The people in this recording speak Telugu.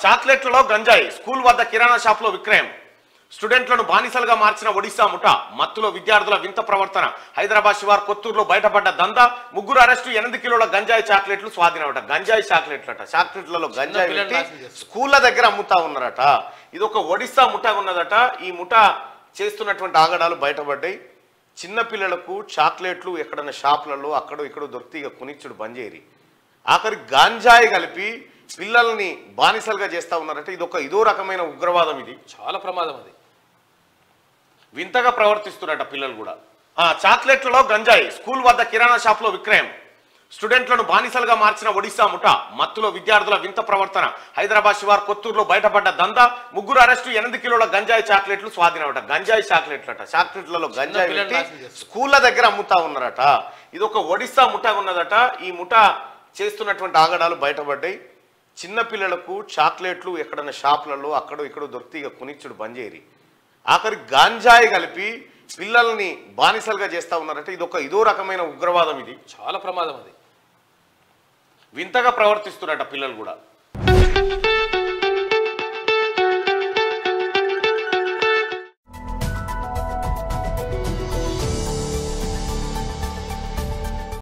చాక్లెట్లలో గంజాయి స్కూల్ వద్ద కిరాణా షాప్ లో విక్రయం స్టూడెంట్లను బానిసలుగా మార్చిన ఒడిశా ముఠ మత్తులో విద్యార్థుల వింత ప్రవర్తన హైదరాబాద్ శివార్ కొత్తూరులో బయటపడ్డ దందా ముగ్గురు అరెస్టు ఎనిమిది కిలోల గంజాయి చాక్లెట్లు స్వాధీనమట గంజాయి చాక్లెట్లట చాక్లెట్లలో గంజాయి పిల్లలు పెట్టి నాశనం చేస్తారు. స్కూళ్ళ దగ్గర అమ్ముతా ఉన్నారట ఇది ఒక ఒడిశా ముఠ ఉన్నదట ఈ ముఠ చేస్తున్నటువంటి ఆగడాలు బయటపడ్డాయి చిన్న పిల్లలకు చాక్లెట్లు ఎక్కడన్నా షాపులలో అక్కడ ఇక్కడ దొరికితే ఇక కొనిచ్చుడు బంద్ చేయరి ఆఖరి గాంజాయి కలిపి పిల్లల్ని బానిసలుగా చేస్తా ఉన్నారట ఇది ఒక ఇదో రకమైన ఉగ్రవాదం ఇది చాలా ప్రమాదం అది వింతగా ప్రవర్తిస్తున్నారట పిల్లలు కూడా ఆ చాక్లెట్లలో గంజాయి స్కూల్ వద్ద కిరాణా షాప్ లో విక్రయం స్టూడెంట్లను బానిసలుగా మార్చిన ఒడిశా ముఠ మత్తులో విద్యార్థుల వింత ప్రవర్తన హైదరాబాద్ శివార్ కొత్తూరులో బయటపడ్డ దందా ముగ్గురు అరెస్టు ఎనిమిది కిలోల గంజాయి చాక్లెట్లు స్వాధీనమట గంజాయి చాక్లెట్లట చాక్లెట్లలో గంజాయి పిల్లలు పెట్టి నాశనం చేస్తారు. స్కూళ్ళ దగ్గర అమ్ముతా ఉన్నారట ఇది ఒక ఒడిశా ముఠ ఉన్నదట ఈ ముఠ చేస్తున్నటువంటి ఆగడాలు బయటపడ్డాయి చిన్న పిల్లలకు చాక్లెట్లు ఎక్కడన్నా షాపులలో అక్కడ ఇక్కడ దొరికితే ఇక కొనిచ్చుడు బంద్ చేయరి ఆఖరి గాంజాయి కలిపి పిల్లల్ని బానిసలుగా చేస్తా ఉన్నారట ఇది ఒక ఇదో రకమైన ఉగ్రవాదం ఇది చాలా ప్రమాదం అది వింతగా ప్రవర్తిస్తున్నారట పిల్లలు కూడా